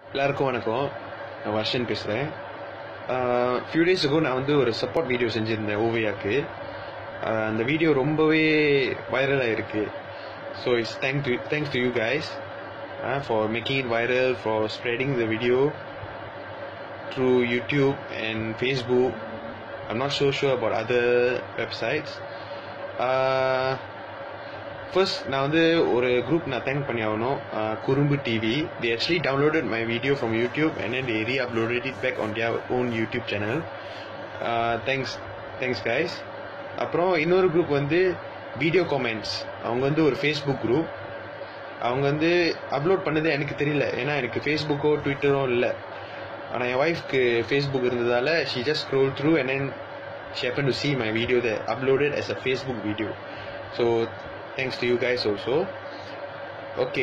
எல்லாருக்கும் வணக்கம் நான் வர்ஷன் பேசுகிறேன் ஃபியூ டேஸ் ago நான் வந்து ஒரு சப்போர்ட் வீடியோ செஞ்சுருந்தேன் ஓவியாக்கு ஆஹ் அந்த வீடியோ ரொம்பவே வைரலாக இருக்கு so it's thank to thanks to you guys for making it viral for spreading the video through YouTube and Facebook I'm not show sure about other websites first நான் வந்து ஒரு group நான் thank பண்ணி ஆகணும் uh, Kurumbu TV the actually downloaded my video from YouTube and then re uploaded it back on their own YouTube channel thanks thanks guys அப்புறம் இன்னொரு group வந்து video comments அவங்க வந்து ஒரு ஃபேஸ்புக் குரூப் அவங்க வந்து அப்லோட் பண்ணது எனக்கு தெரியல ஏன்னா எனக்கு ஃபேஸ்புக்கோ ட்விட்டரோ இல்லை ஆனால் என் ஒய்ஃப்க்கு ஃபேஸ்புக் இருந்ததால she just scroll through and then she happen to see my video that uploaded as a Facebook video. So thanks to you guys also. Okay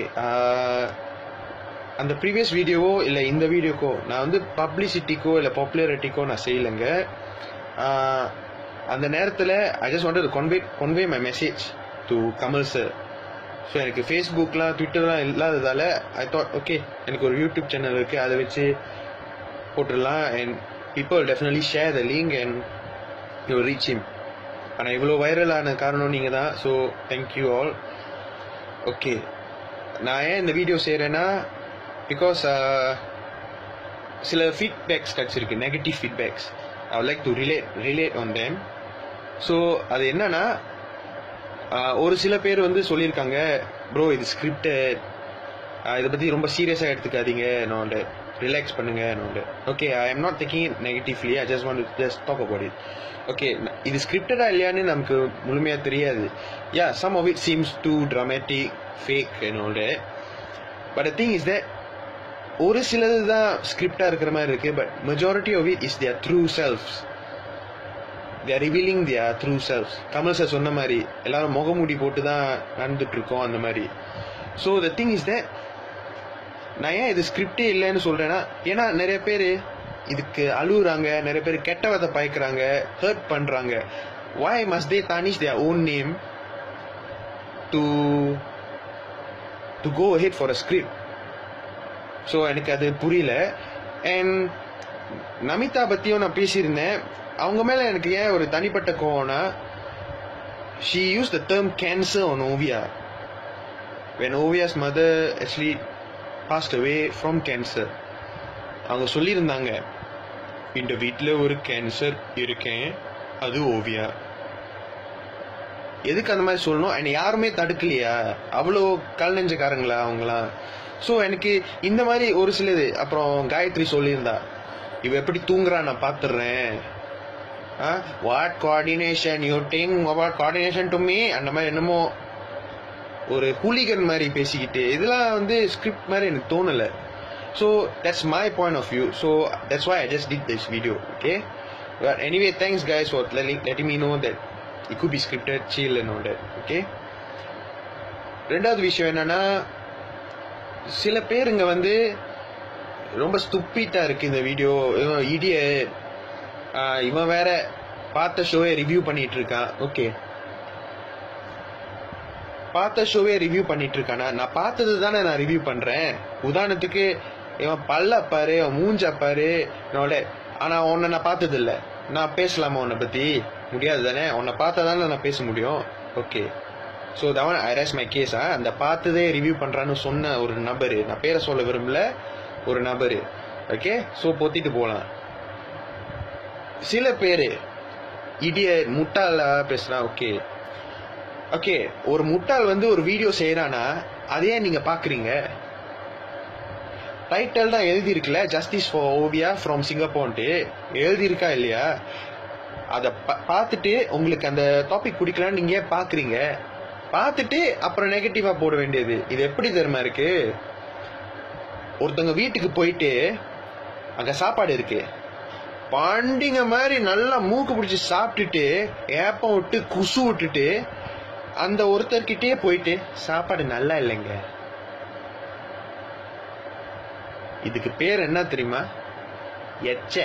அந்த ப்ரீவியஸ் வீடியோவோ இல்லை இந்த வீடியோக்கோ நான் வந்து பப்ளிசிட்டிக்கோ இல்லை பாப்புலாரிட்டிக்கோ நான் செய்யலைங்க ஆஹ் அந்த நேரத்தில் I just want convey convey my message to Kamal sir so எனக்கு ஃபேஸ்புக்லாம் ட்விட்டர்லாம் இல்லாததால ஐ தாட் ஓகே எனக்கு ஒரு யூடியூப் சேனல் இருக்குது அதை வச்சு போட்டுடலாம் and people definitely share the link and you reach him ஆனால் இவ்வளோ வைரலான காரணம் நீங்கள் தான் ஸோ தேங்க்யூ ஆல் ஓகே நான் ஏன் இந்த வீடியோ செய்கிறேன்னா பிகாஸ் சில ஃபீட்பேக்ஸ் கிடச்சிருக்கு negative feedbacks I like to relate relate on them so அது என்னன்னா ஆஹ், ஒரு சில பேர் வந்து சொல்லியிருக்காங்க ப்ரோ இது ஸ்கிரிப்டட் இதை பற்றி ரொம்ப சீரியஸாக எடுத்துக்காதீங்க என்னோட ரிலாக்ஸ் பண்ணுங்க என்னோட okay I am not thinking it negatively I just want just talk about it okay இது ஸ்கிரிப்டடா இல்லையான்னு நமக்கு முழுமையாக தெரியாது yeah some of it seems too dramatic fake என்னோட பட் திங் இஸ் தட் ஒரு சிலது தான் ஸ்கிரிப்டாக இருக்கிற மாதிரி இருக்கு but majority of it is their true selves they're revealing their true selves Kamal sir சொன்ன மாதிரி எல்லாரும் முகமூடி போட்டு தான் நடந்துட்டு இருக்கோம் அந்த மாதிரி so the thing is that நான் ஏன் இது ஸ்கிரிப்டே இல்லைன்னு சொல்றேன்னா ஏன்னா நிறைய பேர் இதுக்கு அழுகுறாங்க நிறைய பேர் கெட்ட விதை பாய்க்கிறாங்க ஹர்ட் பண்றாங்க why must they tarnish their own name to to go ahead for a script so எனக்கு அது புரியல அண்ட் நமிதா பற்றியும் நான் பேசியிருந்தேன் அவங்க மேலே எனக்கு ஏன் ஒரு தனிப்பட்ட கோவம்னா she use the term cancer on Oviya when Ovia's mother actually passed away from cancer அவங்க சொல்லியிருந்தாங்க இந்த வீட்டில் ஒரு கேன்சர் இருக்கேன் அது ஓவியா எதுக்கு அந்த மாதிரி சொல்லணும் அண்ட் யாருமே தடுக்கலையா அவ்வளோ கல் நெஞ்சக்காரங்களா அவங்களாம் ஸோ எனக்கு இந்த மாதிரி ஒரு சிலது அப்புறம் காயத்ரி சொல்லியிருந்தா இவ எப்படி தூங்குறா நான் பார்த்துடுறேன் what coordination you think what coordination to me அந்த மாதிரி என்னமோ ஒரு ஹூலிகன் மாதிரி பேசிக்கிட்டு இதெல்லாம் வந்து ஸ்கிரிப்ட் மாதிரி எனக்கு தோணலை so that's my point of view so that's why I just did this video okay but anyway thanks guys for letting me know that it could be scripted still என்னோட ஓகே ரெண்டாவது விஷயம் என்னன்னா சில பேருங்க வந்து ரொம்ப ஸ்துப்பிட்டா இருக்கு இந்த வீடியோ இவன் இடிய இவன் வேற பார்த்த ஷோவை ரிவ்யூ பண்ணிட்டு இருக்கான் ஓகே பார்த்த ஷோவே ரிவ்யூ பண்ணிட்டு இருக்கானா நான் பார்த்தது தானே நான் ரிவ்யூ பண்றேன் உதாரணத்துக்கு இவன் பல்ல பாரு இவன் மூஞ்ச பாரு என்னோட ஆனா உன்னை நான் பார்த்தது இல்ல நான் பேசலாமா உன்னை பத்தி முடியாது தானே உன்னை பார்த்தா தானே நான் பேச முடியும் okay so then I raise my கேஸா அந்த பார்த்ததே ரிவ்யூ பண்றான்னு சொன்ன ஒரு நபர் நான் பேரை சொல்ல விரும்பல ஒரு நபர் ஓகே ஸோ பொத்திட்டு போகலாம் சில பேர் இடிய முட்டாளா பேசுறான் ஓகே ஓகே ஒரு முட்டாள் வந்து ஒரு வீடியோ செய்யறானா அதையே நீங்க பாக்குறீங்க டைட்டில் தான் எழுதி இருக்குல்ல ஜஸ்டிஸ் ஃபார் ஓவியா ஃப்ரம் சிங்கப்பூர்ன்ட்டு எழுதி இருக்கா இல்லையா அதை பார்த்துட்டு உங்களுக்கு அந்த டாபிக் பிடிக்கலான்னு நீங்க ஏன் பாக்குறீங்க பார்த்துட்டு அப்புறம் நெகட்டிவா போட வேண்டியது இது எப்படி தெரியுமா இருக்கு ஒருத்தவங்க வீட்டுக்கு போயிட்டு அங்க சாப்பாடு இருக்கு பண்டிங்க மாதிரி நல்லா மூக்கு பிடிச்சி சாப்பிட்டுட்டு ஏப்பம் விட்டு குசு விட்டுட்டு அந்த ஒருத்தர்கிட்டயே போயிட்டு சாப்பாடு நல்லா இல்லைங்க இதுக்கு பேர் என்ன தெரியுமா எச்ச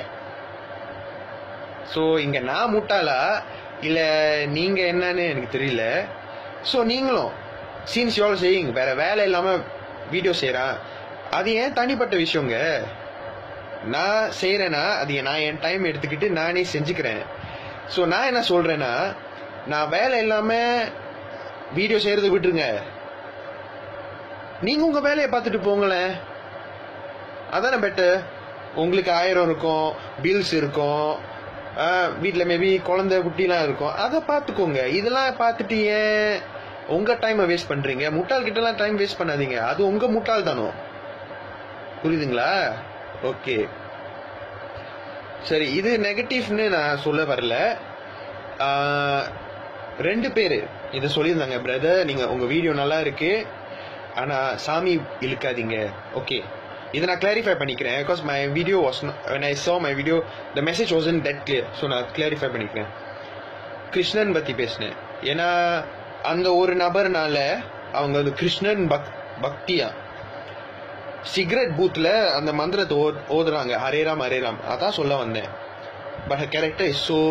சோ இங்க நான் முட்டாளா இல்ல நீங்க என்னன்னு எனக்கு தெரியல சோ நீங்களும் சீன்ஸ் எவ்வளோ செய்யுங்க வேற வேலை இல்லாம வீடியோ செய்யறான் அது ஏன் தனிப்பட்ட விஷயங்க நான் செய்யறேன்னா அது நான் என் டைம் எடுத்துக்கிட்டு நானே செஞ்சுக்கிறேன் ஸோ நான் என்ன சொல்றேன்னா நான் வேலை இல்லாம வீடியோ செய்யறது விட்டுருங்க நீங்க உங்க வேலையை பார்த்துட்டு போங்களேன் அதானே பெட்டர் உங்களுக்கு ஆயிரம் இருக்கும் பில்ஸ் இருக்கும் வீட்டில் மேபி குழந்தை குட்டிலாம் இருக்கும் அதை பார்த்துக்கோங்க இதெல்லாம் பார்த்துட்டு ஏன் உங்க டைமை வேஸ்ட் பண்றீங்க முட்டாள் கிட்டலாம் டைம் வேஸ்ட் பண்ணாதீங்க அது உங்க முட்டாள் தானோ புரியுதுங்களா ஓகே சரி இது நெகட்டிவ்னு நான் சொல்ல வரல ஆஹ், ரெண்டு பேர் இதை சொல்லியிருந்தாங்க பிரதர் நீங்க உங்க வீடியோ நல்லா இருக்கு ஆனா சாமி இழுக்காதீங்க ஓகே இதை நான் கிளாரிஃபை பண்ணிக்கிறேன் because my video was when I saw my video the message was in dead clear so நான் கிளாரிஃபை பண்ணிக்கிறேன் கிருஷ்ணன் பத்தி பேசினேன் ஏன்னா அந்த ஒரு நபர்னால அவங்க வந்து கிருஷ்ணன் பக் பக்தியா சிகரெட் பூத்ல அந்த மந்திரத்தை ஓ- ஓதுறாங்க ஹரேராம் ஹரேராம் அதான் சொல்ல வந்தேன் பட் கேரக்டர் இஸ் ஸோ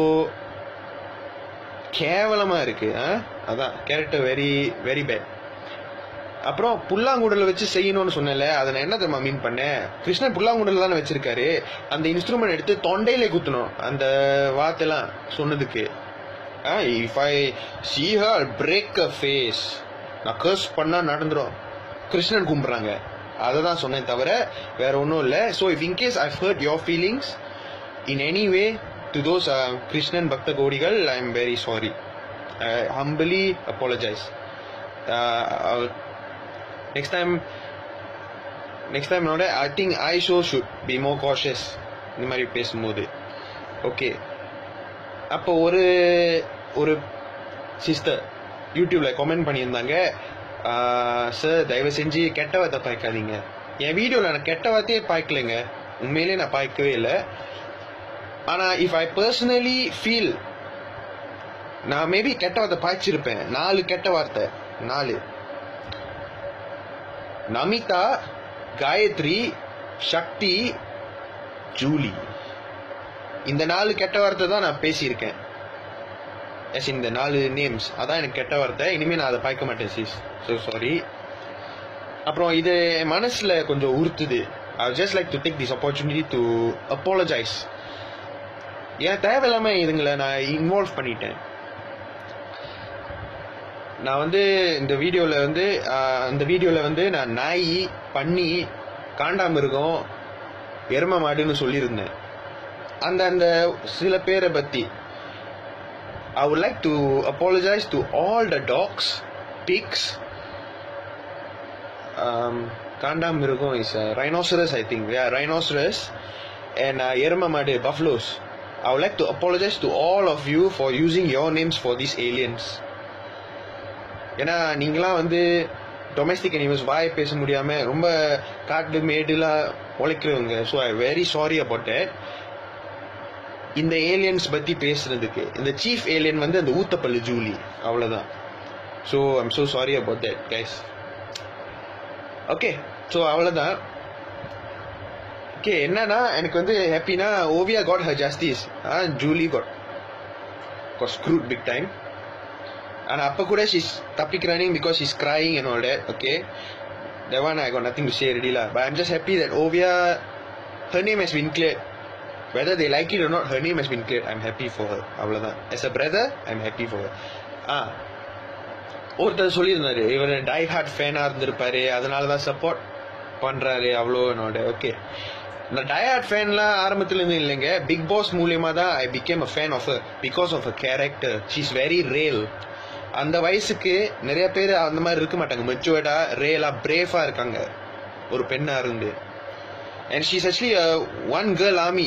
கேவலமா இருக்கு ஆ? அதான் கேரக்டர் வெரி வெரி பேட் அப்புறம் புல்லாங்குடல வச்சு செய்யணும்னு சொன்னேன்ல அதை நான் என்ன தெரியுமா மீன் பண்ணேன் கிருஷ்ணன் புல்லாங்குடல் தானே வச்சிருக்காரு அந்த இன்ஸ்ட்ருமெண்ட் எடுத்து தொண்டையில குத்தணும் அந்த வார்த்தைலாம் சொன்னதுக்கு if I see her break a face நான் கர்ஸ் பண்ணா நடந்துரும் கிருஷ்ணன் கும்பிடுறாங்க அதை தான் சொன்னேன் தவிர வேற ஒன்றும் இல்லை so if in case I hurt your feelings in any way to those Krishnan பக்த கோடிகள் I am very sorry humbly apologize next time next time என்னோட ஐ திங்க் ஐ ஷோ ஷுட் பி மோர் காஷியஸ் இந்த மாதிரி பேசும்போது ஓகே அப்போ ஒரு ஒரு சிஸ்டர் யூடியூப்ல கமெண்ட் பண்ணியிருந்தாங்க சார் தயவு செஞ்சு கெட்ட வார்த்தை பாய்க்காதீங்க என் வீடியோவில் நான் கெட்ட வார்த்தையே பாய்க்கலைங்க உண்மையிலே நான் பாய்க்கவே இல்லை ஆனால் இஃப் ஐ பர்சனலி ஃபீல் நான் மேபி கெட்ட வார்த்தை பாய்ச்சிருப்பேன் நாலு கெட்ட வார்த்தை நாலு நமிதா காயத்ரி சக்தி ஜூலி இந்த நாலு கெட்ட வார்த்தை தான் நான் பேசியிருக்கேன் எஸ் இந்த நாலு நேம்ஸ் அதான் எனக்கு கெட்ட வார்த்தை இனிமே நான் அதை பார்க்க மாட்டேன் சீஸ் ஸோ சாரி அப்புறம் இது என் மனசுல கொஞ்சம் உறுத்துது I just like to take this opportunity to apologize ஏன் தேவையில்லாம இதுங்களை நான் இன்வால்வ் பண்ணிட்டேன் நான் வந்து இந்த வீடியோல வந்து ஆஹ், அந்த வீடியோல வந்து நான் நாய் பன்னி காண்டாமிருகம் எரும மாடுன்னு சொல்லியிருந்தேன் அந்த அந்த சில பேரை பத்தி ஐ would like to apologize to all the dogs pigs um, காண்டாமிருகம் is a rhinoceros I think yeah rhinoceros and uh, எரும மாடு buffaloes I would like to apologize to all of you for using your names for these aliens ஏன்னா நீங்களாம் வந்து domestic animals வாய் பேச முடியாம ரொம்ப காட்டு மேடுலாம் உழைக்கிறவங்க so I very sorry about that இந்த ஏலியன்ஸ் பத்தி பேசுறதுக்கு இந்த சீஃப் ஏலியன் வந்து அந்த ஊத்தப்பள்ளு ஜூலி அவ்வளவுதான் so I'm so sorry about that guys okay so அவ்வளோதான் ஓகே என்னன்னா எனக்கு வந்து ஹாப்பினா Oviya got her justice Julie got got screwed big time ஆனா அப்ப கூட ஷீஸ் தப்பிக்கிறானிங் because she's crying and all that okay that one I got nothing to say already lah. But I'm just happy that Ovia, her name has been cleared. Whether they like it or not, her name has been cleared. I'm happy for her. அவ்வளவுதான் as a brother I'm happy for her. ஆ ஒருத்தர் சொல்லியிருந்தாரு இவர் die hard ஃபேனா இருந்திருப்பாரு அதனால தான் support பண்றாரு அவ்வளோ என்னோட ஓகே நான் டயர்ட் ஃபேன்லாம் ஆரம்பத்துல இருந்து இல்லைங்க பிக் பாஸ் மூலியமா தான் I became a fan of because of a character she's very rare அந்த வயசுக்கு நிறைய பேர் அந்த மாதிரி இருக்க மாட்டாங்க மெச்சுவர்டா ரேலா பிரேஃபா இருக்காங்க ஒரு பெண்ணா இருந்து and she's actually one girl army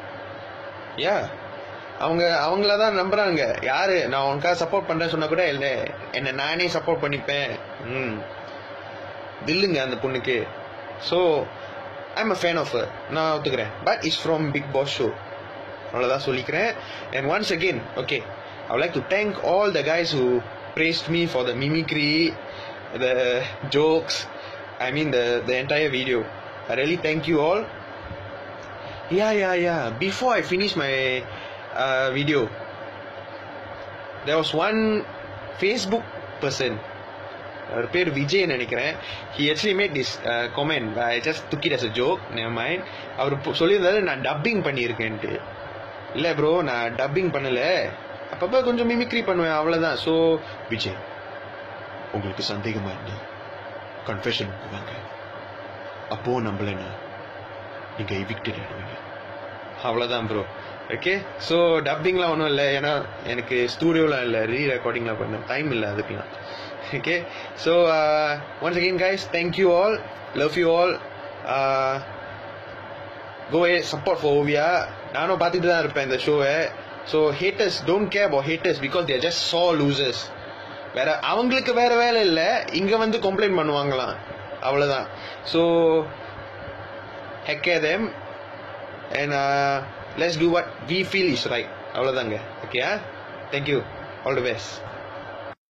yeah அவங்க அவங்கள தான் நம்புறாங்க யாரு நான் உனக்காக சப்போர்ட் பண்றேன்னு சொன்னா கூட இல்லை என்ன நானே சப்போர்ட் பண்ணிப்பேன் ம் தில்லுங்க அந்த பொண்ணுக்கு so I'm a fan of நான் ஒத்துக்கிறேன் but is from Bigg Boss show அவ்வளோதான் சொல்லிக்கிறேன் and once again okay I would like to thank all the guys who praised me for the mimicry, the jokes, I mean the, the entire video. I really thank you all. Yeah, yeah, yeah. Before I finish my uh, video, there was one Facebook person அவர் பேர் விஜய் நினைக்கிறேன் he actually made this comment I just took it as a joke never mind அவர் பு- சொல்லியிருந்தாரு நான் dubbing பண்ணியிருக்கேன்ட்டு இல்லை bro நான் dubbing பண்ணல அப்பப்போ கொஞ்சம் மிமிக்ரி பண்ணுவேன் அவ்வளோதான் ஸோ விஜய் உங்களுக்கு சந்தேகமா இருந்தா கன்ஃபெஷன் வாங்க அப்போ நம்பலன்னா நீங்க எவிக்டட் ஆயிடுவீங்க அவ்வளோதான் ப்ரோ ஓகே ஸோ டப்பிங்லாம் ஒன்றும் இல்லை ஏன்னா எனக்கு ஸ்டூடியோலாம் இல்லை ரீ ரெக்கார்டிங்லாம் பண்ண டைம் இல்லை அதுக்கெலாம் okay so once again guys thank you all love you all go a support for Oviya நானும் பார்த்துட்டு தான் இருப்பேன் இந்த ஷோவை so haters don't care about haters because they're just சா லூசர்ஸ் வேற அவங்களுக்கு வேற வேலை இல்லை இங்க வந்து கம்ப்ளைண்ட் பண்ணுவாங்களாம் அவ்வளவுதான் so heck them and let's do what we feel is right அவ்வளோதாங்க okay thank you all the best